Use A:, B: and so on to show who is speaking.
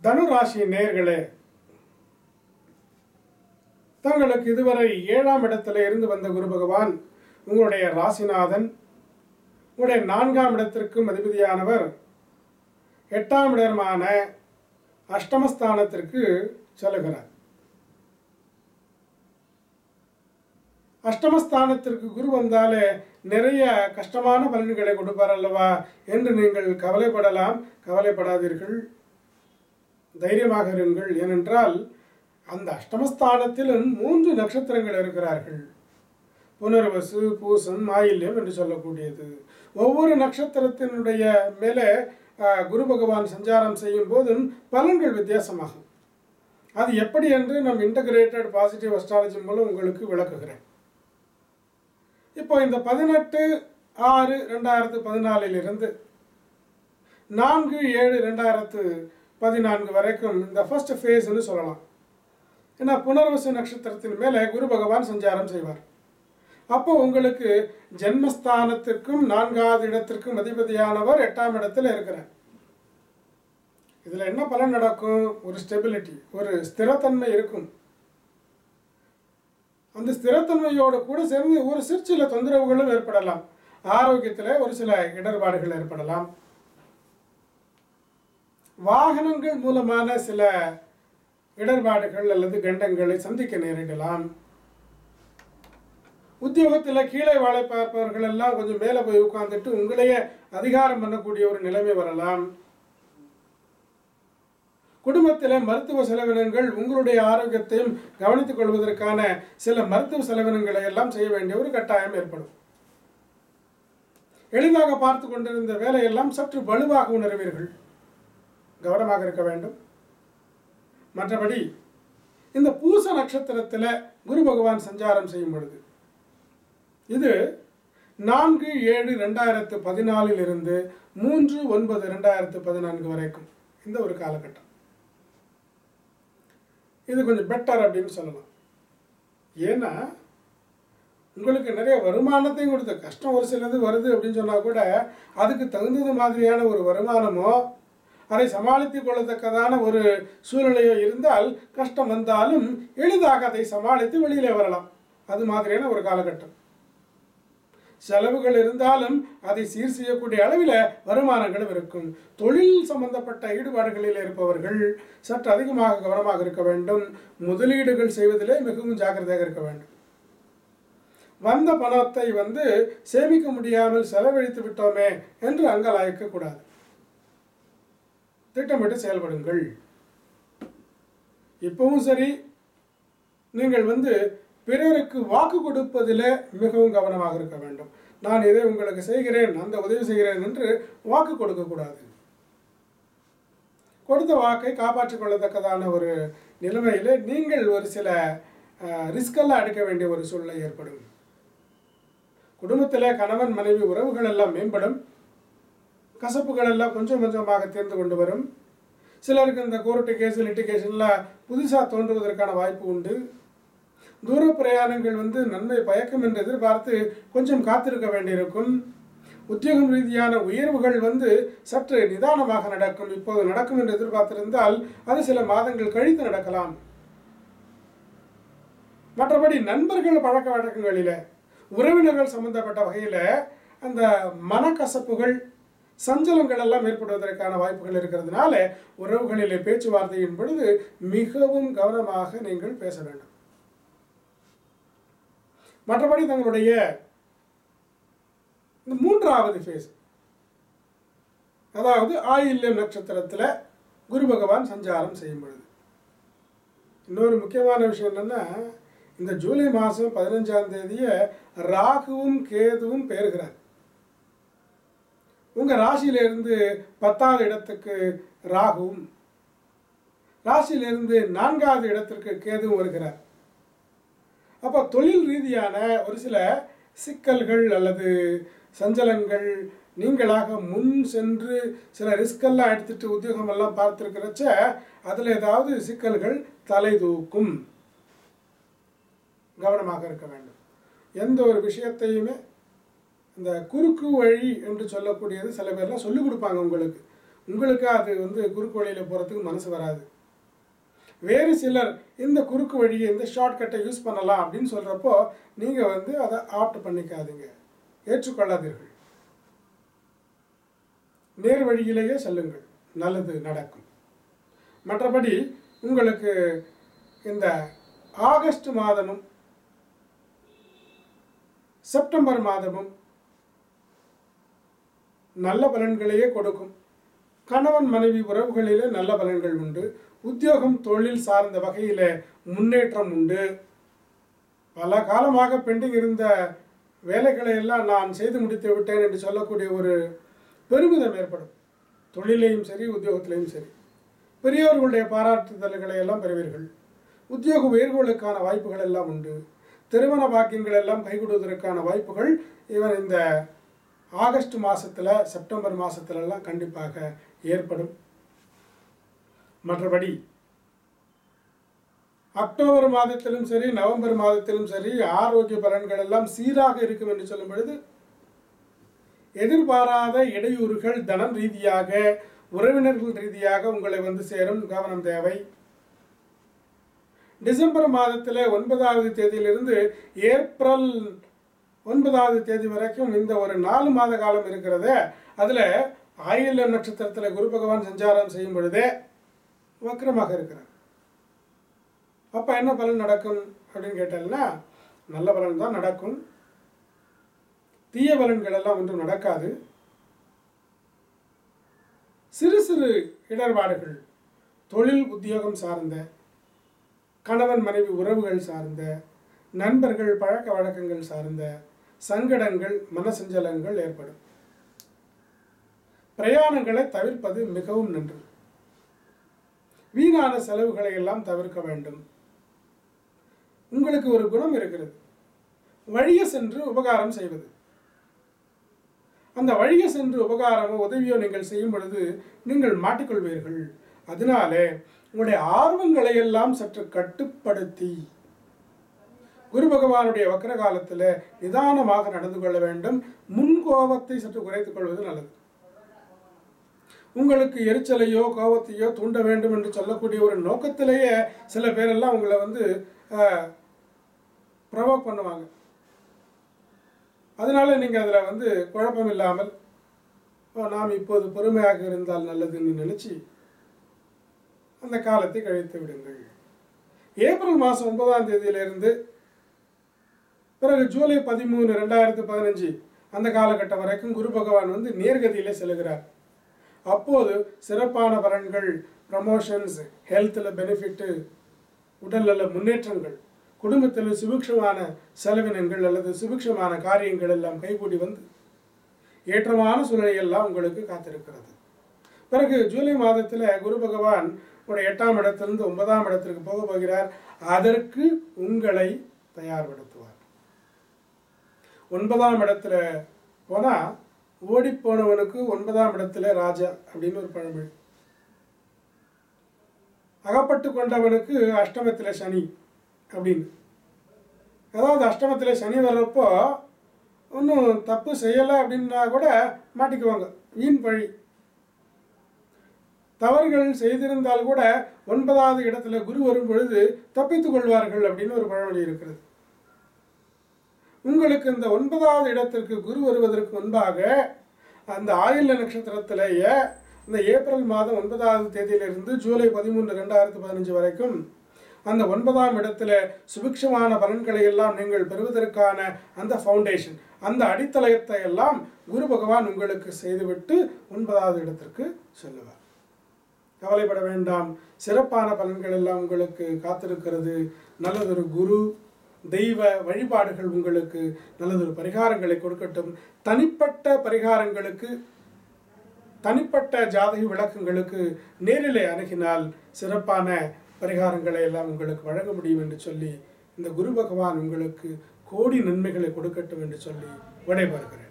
A: தனுராசி நேர்களே தங்களுக்கு இதுவரை ஏழாம் இடத்துல இருந்து வந்த குரு பகவான் உங்களுடைய ராசிநாதன் உங்களுடைய நான்காம் இடத்திற்கும் அதிபதியானவர் எட்டாம் இடமான அஷ்டமஸ்தானத்திற்கு செல்லுகிறார் அஷ்டமஸ்தானத்திற்கு குரு வந்தாலே நிறைய கஷ்டமான பலன்களை கொடுப்பார் அல்லவா என்று நீங்கள் கவலைப்படலாம் கவலைப்படாதீர்கள் தைரியமாக இருங்கள் ஏனென்றால் அந்த அஷ்டமஸ்தானத்திலும் மூன்று நட்சத்திரங்கள் இருக்கிறார்கள் புனர்வசு பூசம் ஆயில்யம் என்று சொல்லக்கூடியது ஒவ்வொரு நட்சத்திரத்தினுடைய மேலே ஆஹ், குரு பகவான் சஞ்சாரம் செய்யும் போதும் பலன்கள் வித்தியாசமாகும் அது எப்படி என்று நம் இன்டகிரேட்டட் பாசிட்டிவ் அஸ்ட்ராலஜி மூலம் உங்களுக்கு விளக்குகிறேன் இப்போ இந்த பதினெட்டு ஆறு ரெண்டாயிரத்து பதினாலிலிருந்து நான்கு ஏழு ரெண்டாயிரத்து பதினான்கு வரைக்கும் இந்த ஃபர்ஸ்ட் ஃபேஸ்னு சொல்லலாம் ஏன்னா புனர்வசு நட்சத்திரத்தின் மேலே குரு பகவான் சஞ்சாரம் செய்வார் அப்போ உங்களுக்கு ஜென்மஸ்தானத்திற்கும் நான்காவது இடத்திற்கும் அதிபதியானவர் எட்டாம் இடத்துல இருக்கிறார் இதில் என்ன பலன் நடக்கும் ஒரு ஸ்டெபிலிட்டி ஒரு ஸ்திரத்தன்மை இருக்கும் அந்த ஸ்திரத்தன்மையோடு கூட சேர்ந்து ஒரு சிறு சில தொந்தரவுகளும் ஏற்படலாம் ஆரோக்கியத்தில் ஒரு சில இடர்பாடுகள் ஏற்படலாம் வாகனங்கள் மூலமான சில இடர்பாடுகள் அல்லது கண்டங்களை சந்திக்க நேரிடலாம் உத்தியோகத்தில் கீழே வேலை பார்ப்பவர்கள் எல்லாம் கொஞ்சம் மேலே போய் உட்கார்ந்துட்டு உங்களையே அதிகாரம் பண்ணக்கூடிய ஒரு நிலைமை வரலாம் குடும்பத்தில் மருத்துவ செலவினங்கள் உங்களுடைய ஆரோக்கியத்தையும் கவனித்துக் கொள்வதற்கான சில மருத்துவ செலவினங்களை எல்லாம் செய்ய வேண்டிய ஒரு கட்டாயம் ஏற்படும் எளிதாக பார்த்து கொண்டிருந்த வேலையெல்லாம் சற்று வலுவாக உணர்வீர்கள் கவனமாக இருக்க வேண்டும் மற்றபடி இந்த பூச நட்சத்திரத்தில் குரு பகவான் சஞ்சாரம் செய்யும் பொழுது இது நான்கு ஏழு ரெண்டாயிரத்து பதினாலில் இருந்து மூன்று ஒன்பது ரெண்டாயிரத்து பதினான்கு வரைக்கும் இந்த ஒரு காலகட்டம் இது கொஞ்சம் பெட்டர் அப்படின்னு சொல்லலாம் ஏன்னா உங்களுக்கு நிறைய வருமானத்தையும் கொடுத்த கஷ்டம் ஒரு சிலது வருது அப்படின்னு சொன்னால் கூட அதுக்கு தகுந்தது மாதிரியான ஒரு வருமானமோ அதை சமாளித்துக் கொள்ளத்தக்கதான ஒரு சூழ்நிலையோ இருந்தால் கஷ்டம் வந்தாலும் எளிதாக அதை சமாளித்து வெளியிலே வரலாம் அது மாதிரியான ஒரு காலகட்டம் செலவுகள் இருந்தாலும் அதை சீர் செய்யக்கூடிய அளவில் வருமானங்களும் இருக்கும் தொழில் சம்பந்தப்பட்ட ஈடுபாடுகளில் இருப்பவர்கள் சற்று அதிகமாக கவனமாக இருக்க வேண்டும் முதலீடுகள் செய்வதிலே மிகவும் ஜாக்கிரதையாக இருக்க வேண்டும் வந்த பணத்தை வந்து சேமிக்க முடியாமல் செலவழித்து விட்டோமே என்று அங்கலாய்க்க கூடாது திட்டமிட்டு செயல்படுங்கள் இப்பவும் சரி நீங்கள் வந்து பிறருக்கு வாக்கு கொடுப்பதில் மிகவும் கவனமாக இருக்க வேண்டும் நான் இதை உங்களுக்கு செய்கிறேன் அந்த உதவி செய்கிறேன் என்று வாக்கு கொடுக்கக்கூடாது கொடுத்த வாக்கை காப்பாற்றிக் கொள்ளத்தக்கதான ஒரு நிலைமையில் நீங்கள் ஒரு சில ரிஸ்கெல்லாம் எடுக்க வேண்டிய ஒரு சூழ்நிலை ஏற்படும் குடும்பத்தில் கணவன் மனைவி உறவுகள் எல்லாம் மேம்படும் கசப்புகள் எல்லாம் கொஞ்சம் கொஞ்சமாக தீர்ந்து கொண்டு வரும் சிலருக்கு இந்த கோர்ட்டு கேஸ் லிட்டிகேஷன்லாம் புதுசாக தோன்றுவதற்கான வாய்ப்பு உண்டு தூர பிரயாணங்கள் வந்து நன்மை பயக்கும் என்று எதிர்பார்த்து கொஞ்சம் காத்திருக்க வேண்டியிருக்கும் உத்தியோகம் ரீதியான உயர்வுகள் வந்து சற்று நிதானமாக நடக்கும் இப்போது நடக்கும் என்று எதிர்பார்த்திருந்தால் அது சில மாதங்கள் கழித்து நடக்கலாம் மற்றபடி நண்பர்கள் பழக்க வழக்கங்களில் உறவினர்கள் சம்பந்தப்பட்ட வகையில் அந்த மனக்கசப்புகள் சஞ்சலங்கள் எல்லாம் ஏற்படுவதற்கான வாய்ப்புகள் இருக்கிறதுனால உறவுகளிலே பேச்சுவார்த்தையின் பொழுது மிகவும் கவனமாக நீங்கள் பேச வேண்டும் மற்றபடி தங்களுடைய இந்த மூன்றாவது ஃபேஸ் அதாவது ஆயில்யம் நட்சத்திரத்தில் குரு பகவான் சஞ்சாரம் செய்யும் பொழுது இன்னொரு முக்கியமான விஷயம் என்னன்னா இந்த ஜூலை மாதம் பதினஞ்சாம் தேதியை ராகுவும் கேதுவும் பெயர்கிறார் உங்கள் ராசியிலிருந்து பத்தாவது இடத்துக்கு ராகுவும் ராசியிலிருந்து நான்காவது இடத்திற்கு கேதுவும் வருகிறார் அப்போ தொழில் ரீதியான ஒரு சில சிக்கல்கள் அல்லது சஞ்சலங்கள் நீங்களாக முன் சென்று சில ரிஸ்கெல்லாம் எடுத்துட்டு உத்தியோகம் எல்லாம் பார்த்துருக்கிறச்ச அதில் ஏதாவது சிக்கல்கள் தலை தூக்கும் கவனமாக இருக்க வேண்டும் எந்த ஒரு விஷயத்தையுமே இந்த குறுக்கு வழி என்று சொல்லக்கூடியது சில பேர்லாம் சொல்லிக் கொடுப்பாங்க உங்களுக்கு உங்களுக்கு அது வந்து குறுக்கு வழியில் போகிறதுக்கு மனசு வராது வேறு சிலர் இந்த குறுக்கு வழியை இந்த ஷார்ட்கட்டை யூஸ் பண்ணலாம் அப்படின்னு சொல்கிறப்போ நீங்கள் வந்து அதை ஆப்ட் பண்ணிக்காதீங்க ஏற்றுக்கொள்ளாதீர்கள் நேர் வழியிலேயே செல்லுங்கள் நல்லது நடக்கும் மற்றபடி உங்களுக்கு இந்த ஆகஸ்ட் மாதமும் செப்டம்பர் மாதமும் நல்ல பலன்களையே கொடுக்கும் கணவன் மனைவி உறவுகளிலே நல்ல பலன்கள் உண்டு உத்தியோகம் தொழில் சார்ந்த வகையில் முன்னேற்றம் உண்டு பல காலமாக பெண்டிங் இருந்த வேலைகளை எல்லாம் நான் செய்து முடித்து விட்டேன் என்று சொல்லக்கூடிய ஒரு பெருமிதம் ஏற்படும் தொழிலையும் சரி உத்தியோகத்திலையும் சரி பெரியவர்களுடைய பாராட்டுதல்களை எல்லாம் பெறுவீர்கள் உத்தியோக உயர்வுகளுக்கான வாய்ப்புகள் எல்லாம் உண்டு திருமண பாக்கியங்கள் எல்லாம் கைகூடுவதற்கான வாய்ப்புகள் இவன் இந்த ஆகஸ்ட் மாதத்தில் செப்டம்பர் மாதத்துலலாம் கண்டிப்பாக ஏற்படும் மற்றபடி அக்டோபர் மாதத்திலும் சரி நவம்பர் மாதத்திலும் சரி ஆரோக்கிய பலன்கள் எல்லாம் சீராக இருக்கும் என்று சொல்லும் பொழுது எதிர்பாராத இடையூறுகள் தனம் ரீதியாக உறவினர்கள் ரீதியாக உங்களை வந்து சேரும் கவனம் தேவை டிசம்பர் மாதத்தில் ஒன்பதாவது தேதியிலிருந்து ஏப்ரல் ஒன்பதாவது தேதி வரைக்கும் இந்த ஒரு நாலு மாத காலம் இருக்கிறத அதில் ஆயில்யம் நட்சத்திரத்தில் குரு பகவான் சஞ்சாரம் செய்யும் பொழுதே வக்கரமாக இருக்கிறார் அப்போ என்ன பலன் நடக்கும் அப்படின்னு கேட்டாங்கன்னா நல்ல பலன் தான் நடக்கும் தீய பலன்கள் எல்லாம் ஒன்றும் நடக்காது சிறு சிறு இடர்பாடுகள் தொழில் உத்தியோகம் சார்ந்த கணவன் மனைவி உறவுகள் சார்ந்த நண்பர்கள் பழக்க வழக்கங்கள் சார்ந்த சங்கடங்கள் மனசஞ்சலங்கள் ஏற்படும் பிரயாணங்களை தவிர்ப்பது மிகவும் நன்று வீணான செலவுகளை எல்லாம் தவிர்க்க வேண்டும் உங்களுக்கு ஒரு குணம் இருக்கிறது வழிய சென்று உபகாரம் செய்வது அந்த வழிய சென்று உபகாரமோ உதவியோ நீங்கள் செய்யும் பொழுது நீங்கள் மாட்டிக்கொள்வீர்கள் அதனாலே உங்களுடைய ஆர்வங்களை எல்லாம் சற்று கட்டுப்படுத்தி குரு பகவானுடைய வக்கர காலத்தில் நிதானமாக நடந்து கொள்ள வேண்டும் முன் கோபத்தை சற்று குறைத்துக் கொள்வது நல்லது உங்களுக்கு எரிச்சலையோ கோபத்தையோ தூண்ட வேண்டும் என்று சொல்லக்கூடிய ஒரு நோக்கத்திலேயே சில பேரெல்லாம் உங்களை வந்து ப்ரொவோக் பண்ணுவாங்க அதனால நீங்கள் அதில் வந்து குழப்பம் இல்லாமல் "ஓ, நாம் இப்போது பொறுமையாக இருந்தால் நல்லதுன்னு நினச்சி அந்த காலத்தை கழித்து விடுங்கள் ஏப்ரல் மாதம் ஒன்பதாம் தேதியிலிருந்து பிறகு ஜூலை பதிமூணு ரெண்டாயிரத்து பதினஞ்சு அந்த காலகட்டம் வரைக்கும் குரு பகவான் வந்து நேர்கதியிலே செல்கிறார் அப்போது சிறப்பான பலன்கள் ப்ரமோஷன்ஸ் ஹெல்த்தில் பெனிஃபிட்டு உடல்நல முன்னேற்றங்கள் குடும்பத்தில் சுபிக்ஷமான செலவினங்கள் அல்லது சுபிக்ஷமான காரியங்கள் எல்லாம் கைகூடி வந்து ஏற்றமான சூழ்நிலை எல்லாம் உங்களுக்கு காத்திருக்கிறது பிறகு ஜூலை மாதத்தில் குரு பகவான் உடைய எட்டாம் இடத்திலிருந்து ஒன்பதாம் இடத்திற்கு போக போகிறார் அதற்கு உங்களை தயார்படுத்துவார் ஒன்பதாம் இடத்துல போனால் ஓடிப்போனவனுக்கு ஒன்பதாம் இடத்துல ராஜா அப்படின்னு ஒரு பழமொழி அகப்பட்டு கொண்டவனுக்கு அஷ்டமத்தில் சனி அப்படின்னு அதாவது அஷ்டமத்தில் சனி வர்றப்போ ஒன்றும் தப்பு செய்யலை அப்படின்னா கூட மாட்டிக்குவாங்க வீண் பழி தவறுகள் செய்திருந்தால் கூட ஒன்பதாவது இடத்துல குரு வரும் பொழுது தப்பித்துக் கொள்வார்கள் அப்படின்னு ஒரு பழமொழி இருக்கிறது உங்களுக்கு இந்த ஒன்பதாவது இடத்திற்கு குரு வருவதற்கு முன்பாக அந்த ஆயுள்ய நட்சத்திரத்திலேயே இந்த ஏப்ரல் மாதம் ஒன்பதாவது தேதியிலிருந்து ஜூலை பதிமூன்று ரெண்டாயிரத்து பதினஞ்சு வரைக்கும் அந்த ஒன்பதாம் இடத்துல சுபிக்ஷமான பலன்களை எல்லாம் நீங்கள் பெறுவதற்கான அந்த ஃபவுண்டேஷன் அந்த அடித்தளத்தை எல்லாம் குரு பகவான் உங்களுக்கு செய்துவிட்டு ஒன்பதாவது இடத்திற்கு செல்லுவார் கவலைப்பட வேண்டாம் சிறப்பான பலன்கள் எல்லாம் உங்களுக்கு காத்திருக்கிறது நல்லதொரு குரு தெய்வ வழிபாடுகள் உங்களுக்கு நல்லதொரு பரிகாரங்களை கொடுக்கட்டும் தனிப்பட்ட பரிகாரங்களுக்கு தனிப்பட்ட ஜாதக விளக்கங்களுக்கு நேரிலே அணுகினால் சிறப்பான பரிகாரங்களை எல்லாம் உங்களுக்கு வழங்க முடியும் என்று சொல்லி இந்த குரு பகவான் உங்களுக்கு கோடி நன்மைகளை கொடுக்கட்டும் என்று சொல்லி விடைபெறுகிறேன்